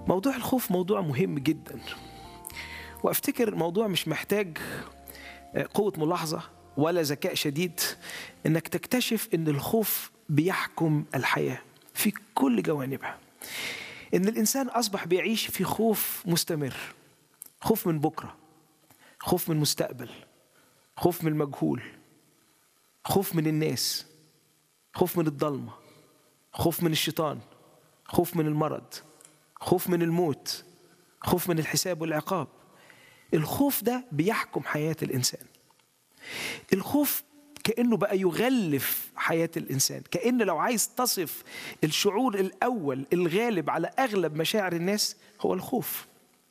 موضوع الخوف موضوع مهم جدا وافتكر الموضوع مش محتاج قوة ملاحظة ولا ذكاء شديد انك تكتشف ان الخوف بيحكم الحياة في كل جوانبها ان الانسان اصبح بيعيش في خوف مستمر خوف من بكرة خوف من المستقبل خوف من المجهول خوف من الناس خوف من الضلمة خوف من الشيطان خوف من المرض خوف من الموت خوف من الحساب والعقاب الخوف ده بيحكم حياة الإنسان الخوف كأنه بقى يغلف حياة الإنسان كأن لو عايز تصف الشعور الأول الغالب على أغلب مشاعر الناس هو الخوف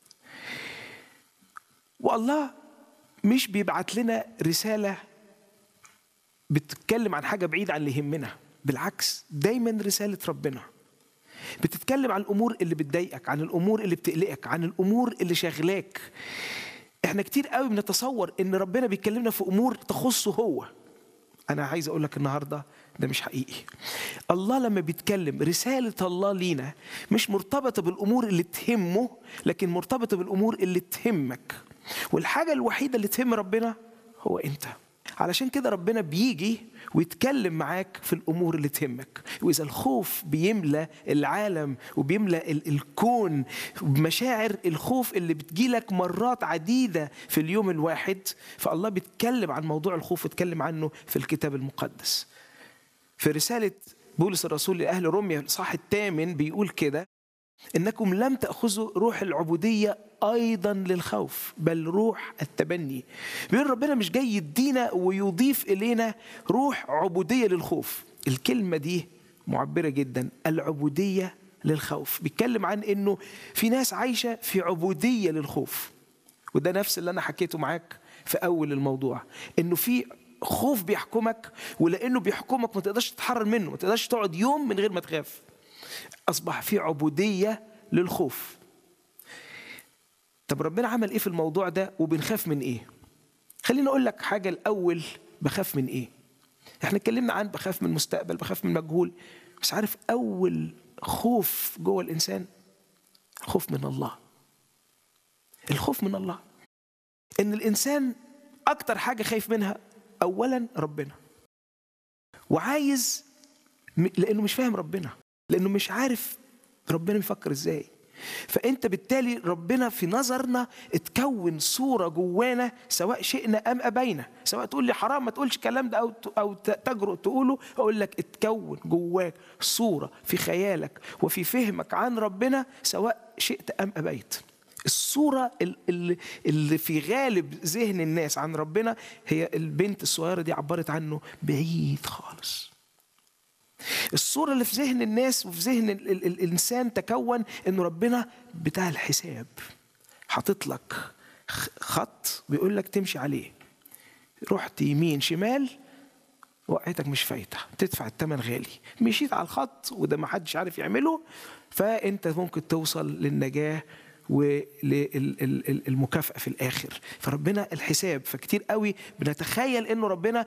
والله مش بيبعت لنا رسالة بتتكلم عن حاجة بعيدة عن اللي يهمنا بالعكس دايما رسالة ربنا بتتكلم عن الأمور اللي بتضايقك عن الأمور اللي بتقلقك عن الأمور اللي شغلاك احنا كتير قوي بنتصور ان ربنا بيكلمنا في امور تخصه هو انا عايز اقول لك النهارده ده مش حقيقي الله لما بيتكلم رساله الله لينا مش مرتبطه بالامور اللي تهمه لكن مرتبطه بالامور اللي تهمك والحاجه الوحيده اللي تهم ربنا هو انت علشان كده ربنا بيجي ويتكلم معاك في الامور اللي تهمك واذا الخوف بيملى العالم وبيملى الكون بمشاعر الخوف اللي بتجيلك مرات عديده في اليوم الواحد فالله بيتكلم عن موضوع الخوف ويتكلم عنه في الكتاب المقدس في رساله بولس الرسول لاهل روميا الاصحاح الثامن بيقول كده انكم لم تاخذوا روح العبوديه ايضا للخوف بل روح التبني بيقول ربنا مش جاي يدينا ويضيف الينا روح عبوديه للخوف الكلمه دي معبره جدا العبوديه للخوف بيتكلم عن انه في ناس عايشه في عبوديه للخوف وده نفس اللي انا حكيته معاك في اول الموضوع انه في خوف بيحكمك ولانه بيحكمك ما تقدرش تتحرر منه ما تقدرش تقعد يوم من غير ما تخاف اصبح في عبوديه للخوف طب ربنا عمل ايه في الموضوع ده وبنخاف من ايه خليني اقول لك حاجه الاول بخاف من ايه احنا اتكلمنا عن بخاف من المستقبل بخاف من المجهول بس عارف اول خوف جوه الانسان خوف من الله الخوف من الله ان الانسان اكتر حاجه خايف منها اولا ربنا وعايز لانه مش فاهم ربنا لانه مش عارف ربنا بيفكر ازاي فانت بالتالي ربنا في نظرنا اتكون صوره جوانا سواء شئنا ام ابينا سواء تقول لي حرام ما تقولش الكلام ده او او تجرؤ تقوله اقول لك اتكون جواك صوره في خيالك وفي فهمك عن ربنا سواء شئت ام ابيت الصورة اللي, اللي في غالب ذهن الناس عن ربنا هي البنت الصغيرة دي عبرت عنه بعيد خالص الصورة اللي في ذهن الناس وفي ذهن ال ال الإنسان تكون إنه ربنا بتاع الحساب حاطط لك خط بيقول لك تمشي عليه رحت يمين شمال وقعتك مش فايتة تدفع الثمن غالي مشيت على الخط وده ما حدش عارف يعمله فأنت ممكن توصل للنجاة وللمكافأة في الآخر فربنا الحساب فكتير قوي بنتخيل إنه ربنا